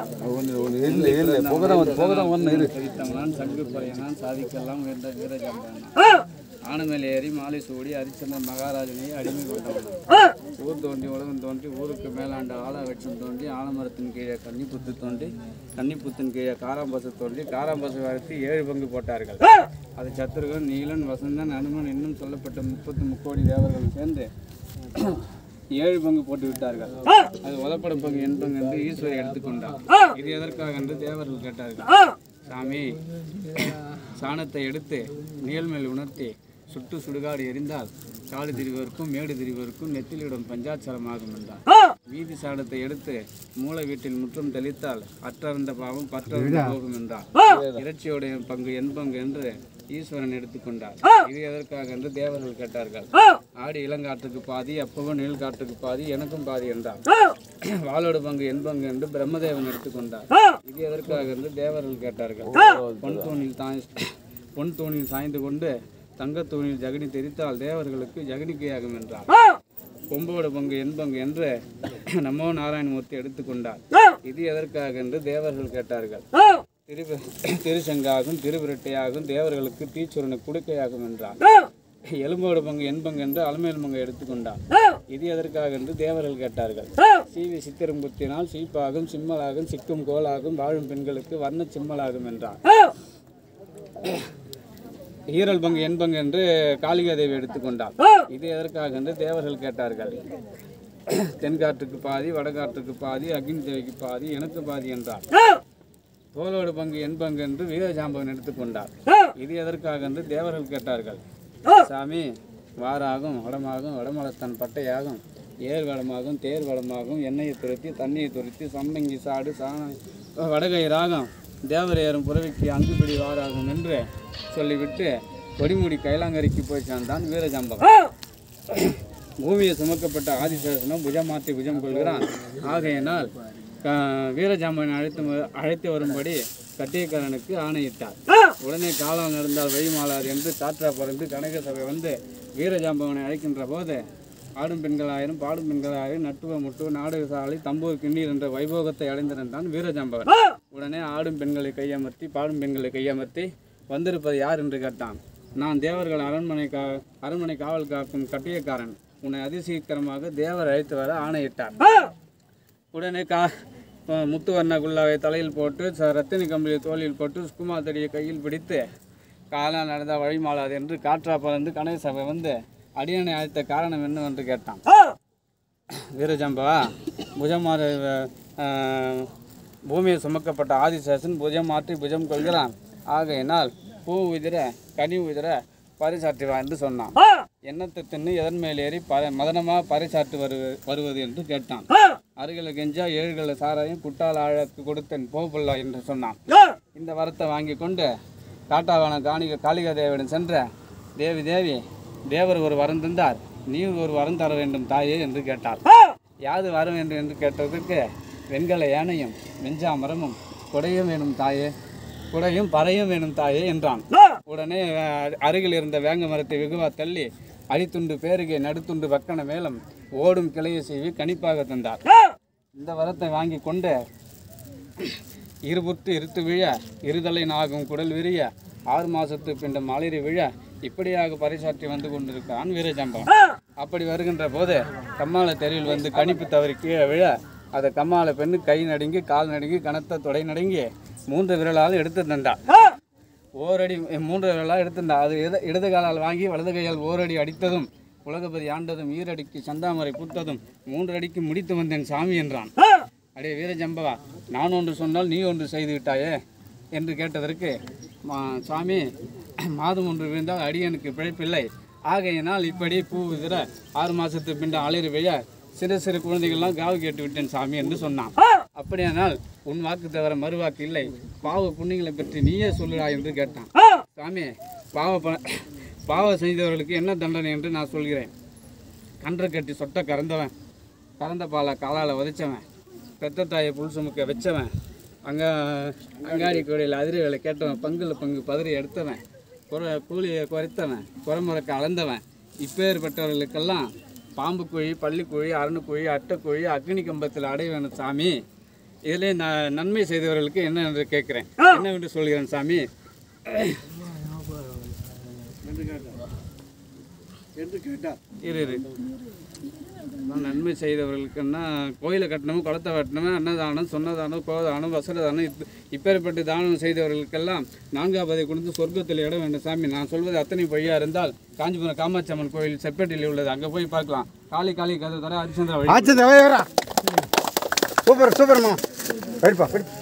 ஒன்று ஒன்று இல்லை இல்லை போக தான் வந்து போக தான் ஒன்று இரு குறித்தவனான் சங்கு பறையனான் சாதிக்கெல்லாம் உயர்ந்த வீரஜம்பனான் ஆனமேல் ஏறி மாலை சூடி ஹரிச்சந்திரன் மகாராஜனை அடிமை கொண்டவனான் ஊர் தோண்டி உலகம் தோன்றி ஊருக்கு மேலாண்ட ஆல வெட்சம் தோண்டி ஆலமரத்தின் கீழே கன்னிப்புத்து தோண்டி கன்னிப்புத்தின் கீழே காராம்பசு தோண்டி காராம்பசு வளர்த்து ஏழு பங்கு போட்டார்கள் அது சத்துருகன் நீலன் வசந்தன் அனுமன் இன்னும் சொல்லப்பட்ட முப்பத்து முக்கோடி தேவர்கள் சேர்ந்து ஏழு பங்கு போட்டு விட்டார்கள் அது உதப்படும் பங்கு என் பங்கு என்று ஈஸ்வரி எடுத்துக்கொண்டார் இது எதற்காக என்று தேவர்கள் கேட்டார்கள் சாமி சாணத்தை எடுத்து நீள்மேல் உணர்த்தி சுட்டு சுடுகாடு எரிந்தால் காடு திரிவருக்கும் மேடு திரிவருக்கும் நெத்திலிடம் பஞ்சாட்சரமாகும் என்றார் மீதி சாணத்தை எடுத்து மூளை வீட்டில் முற்றம் தெளித்தால் அற்றறந்த பாவம் பற்றறந்து போகும் என்றார் இறைச்சியோடைய பங்கு என் பங்கு என்று ஈஸ்வரன் எடுத்துக்கொண்டார் இது எதற்காக என்று தேவர்கள் கேட்டார்கள் ஆடி இளங்காற்றுக்கு பாதி அப்பவும் நீள்காற்றுக்கு பாதி எனக்கும் பாதி என்றார் வாளோடு பங்கு என் பங்கு என்று பிரம்மதேவன் எடுத்துக்கொண்டார் இது எதற்காக என்று தேவர்கள் கேட்டார்கள் பொன் தூணில் தாய் பொன் தூணில் சாய்ந்து கொண்டு தங்கத் தூணில் ஜகனி தெரித்தால் தேவர்களுக்கு ஜகனிக்கையாகும் என்றார் கொம்போட பங்கு என் பங்கு என்று நமோ நாராயணமூர்த்தி எடுத்துக்கொண்டார் இது எதற்காக என்று தேவர்கள் கேட்டார்கள் திரு திருசங்காகும் திருவிரட்டையாகும் தேவர்களுக்கு தீச்சுரனை குடுக்கையாகும் என்றார் எலும்போடு பங்கு என் பங்கு என்று அலமேல் பங்கு எடுத்துக்கொண்டார் இது எதற்காக என்று தேவர்கள் கேட்டார்கள் சீவி சித்திரம் குத்தினால் சீப்பாகும் சிம்மலாகும் சிக்கும் கோலாகும் வாழும் பெண்களுக்கு வர்ண சிம்மலாகும் என்றார் ஈரல் பங்கு என் பங்கு என்று காளிகா தேவி எடுத்துக்கொண்டார் இது எதற்காக என்று தேவர்கள் கேட்டார்கள் தென்காற்றுக்கு பாதி வடகாற்றுக்கு பாதி அக்னி தேவிக்கு பாதி எனக்கு பாதி என்றார் தோலோடு பங்கு என் பங்கு என்று வீரஜாம்பவன் எடுத்துக்கொண்டார் இது எதற்காக என்று தேவர்கள் கேட்டார்கள் சாமி வாராகும் வடமாகும் வடமலத்தன் பட்டையாகும் ஏர் வளமாகும் தேர் வளமாகும் எண்ணெயை துருத்தி தண்ணியை துருத்தி சம்பங்கி சாடு சாண வடகை ராகம் தேவர் ஏறும் புறவிக்கு அங்குபிடி வாராகும் என்று சொல்லிவிட்டு கொடிமுடி கைலாங்கரிக்கு போய் சேர்ந்தான் வீரஜாம்பவன் பூமியை சுமக்கப்பட்ட ஆதிசேஷனும் புஜம் மாற்றி புஜம் கொள்கிறான் ஆகையினால் க- வீரஜாம்பவனை அழைத்து வ- அழைத்து வரும்படி கட்டியக்காரனுக்கு ஆணையிட்டார் உடனே காலம் நடந்தால் வழி மாளாது என்று காற்றா பறந்து கனக சபை வந்து வீரஜாம்பவனை அழைக்கின்ற போது ஆடும் பெண்களாயிரும் பாடும் பெண்களாயிரும் நட்டுவ முட்டுவ நாடக சாலை தம்பூர் கிண்ணீர் என்ற வைபோகத்தை அடைந்திருந்தான் வீரஜாம்பவன் உடனே ஆடும் பெண்களை கையமர்த்தி பாடும் பெண்களை கையமர்த்தி வந்திருப்பது யார் என்று கேட்டான் நான் தேவர்கள் அரண்மனை கா அரண்மனை காவல் காக்கும் கட்டியக்காரன் உன்னை அதிசீக்கிரமாக தேவர் அழைத்து வர ஆணையிட்டார் உடனே கா அஹ் முத்துவர்ண குல்லாவை தலையில் போட்டு ச- ரத்தினி கம்பியை தோளில் போட்டு சுக்குமார் தடியை கையில் பிடித்து காலம் நடந்த வழி மாளாது என்று காற்றா பறந்து கனக சபை வந்து அடியனை அழைத்த காரணம் என்னவென்று கேட்டான் வீரஜம்பா புஜமாறு அஹ், பூமியை சுமக்கப்பட்ட ஆதிசேஷன் புஜம் மாற்றி புஜம் கொள்கிறான் ஆகையினால் பூ உதிர கனி உதிர பரிசாற்றி வா என்று சொன்னான் எண்ணத்தை தின்னு எதன் மேல் ஏறி ப மதனமாக பரிசாற்று வரு வருவது என்று கேட்டான் அருகில கெஞ்சா ஏழுகள சாராயம் குட்டால் ஆழக்கு கொடுத்தேன் போப்புல்லா என்று சொன்னான் இந்த வரத்தை வாங்கி கொண்டு காட்டாவான காணிக காளிகா தேவியிடம் சென்ற தேவி தேவி தேவர் ஒரு வரம் தந்தார் நீ ஒரு வரம் தர வேண்டும் தாயே என்று கேட்டார் யாது வரம் என்று என்று கேட்டதற்கு வெண்கல யானையும் வெஞ்சா மரமும் கொடையும் வேணும் தாயே குடையும் பறையும் வேணும் தாயே என்றான் உடனே அஹ், அருகில் இருந்த வேங்க மரத்தை வெகுவா தள்ளி அடித்துண்டு பேருகே நடுத்துண்டு வக்கன மேலும் ஓடும் கிளையை செய்வி கணிப்பாக தந்தார் இந்த வரத்தை வாங்கி கொண்டு இருபுற்று இருத்து விழ இருதலை நாகும் குடல் விரிய ஆறு மாசத்து பிண்டம் மாளிரி விழ இப்படியாக பறைசாற்றி வந்து கொண்டிருக்கிறான் வீரஜம்பம் அப்படி வருகின்ற போது கம்மாள தெருவில் வந்து கணிப்பு தவறி கீழே விழ அதை கம்மாள பெண்ணு கை நடுங்கி கால் நடுங்கி கனத்த தொடை நடுங்கி மூன்று விரலால் எடுத்து தந்தார் ஓரடி மூன்று விரலால் எடுத்திருந்தா அது இடது இடது காலால் வாங்கி வலது கையால் ஓரடி அடித்ததும் உலகபதி ஆண்டதும் ஈரடிக்கு சந்தாமரை பூத்ததும் மூன்று அடிக்கு முடித்து வந்தேன் சாமி என்றான் அடே வீரஜம்பவா நான் ஒன்று சொன்னால் நீ ஒன்று செய்து விட்டாயே என்று கேட்டதற்கு "மா- சாமி மாதம் ஒன்று விழுந்தால் அடியனுக்கு பிழைப்பில்லை ஆகையினால் இப்படி பூ விதிர ஆறு மாசத்து பிண்ட அலைறு விழ சிறு சிறு குழந்தைகள்லாம் காவு கேட்டு விட்டேன் சாமி என்று சொன்னான் அப்படியானால் உன் வாக்கு தவிர மறுவாக்கு இல்லை பாவ புண்ணியங்களை பற்றி நீயே சொல்லுடா என்று கேட்டான் சாமி பாவ ப- பாவம் செய்தவர்களுக்கு என்ன தண்டனை என்று நான் சொல்கிறேன் கன்று கட்டி சொட்ட கறந்தவன் கறந்த பாலை காலால் உதைச்சவன் பெத்த தாயை புல் சுமக்க வச்சவன் அங்கே அங்காடி கோடையில் அதிரி வேலை கேட்டவன் பங்குல பங்கு பதறி எடுத்தவன் குறை கூலியை குறைத்தவன் குறைமுறைக்கு அளந்தவன் இப்பேற்பட்டவர்களுக்கெல்லாம் பாம்பு குழி பள்ளிக்குழி அரணுக்குழி அட்டைக்குழி அக்னி கம்பத்தில் அடைய வேணும் சாமி இதிலே ந- நன்மை செய்தவர்களுக்கு என்ன என்று கேட்கிறேன் என்னவென்று சொல்கிறேன் சாமி இரு இரு நான் நன்மை செய்தவர்களுக்குன்னா கோயிலை கட்டணமும் குளத்தை கட்டணமும் அன்னதானம் சொன்னதானம் கோதானம் வசரதானம் இப்ப இப்பேற்பட்ட தானம் செய்தவர்களுக்கெல்லாம் நான்காவதை கொடுத்து சொர்க்கத்தில் இடம் வேண்டும் சாமி நான் சொல்வது அத்தனை பொய்யா இருந்தால் காஞ்சிபுரம் காமாட்சி அம்மன் கோயில் செப்பேட்டில் உள்ளது அங்கே போய் பார்க்கலாம் காளி காளி கதை தர ஹரிச்சந்திரா வழி ஆச்சு வரா சூப்பர் சூப்பர்மா போயிடுப்பா போயிட்டு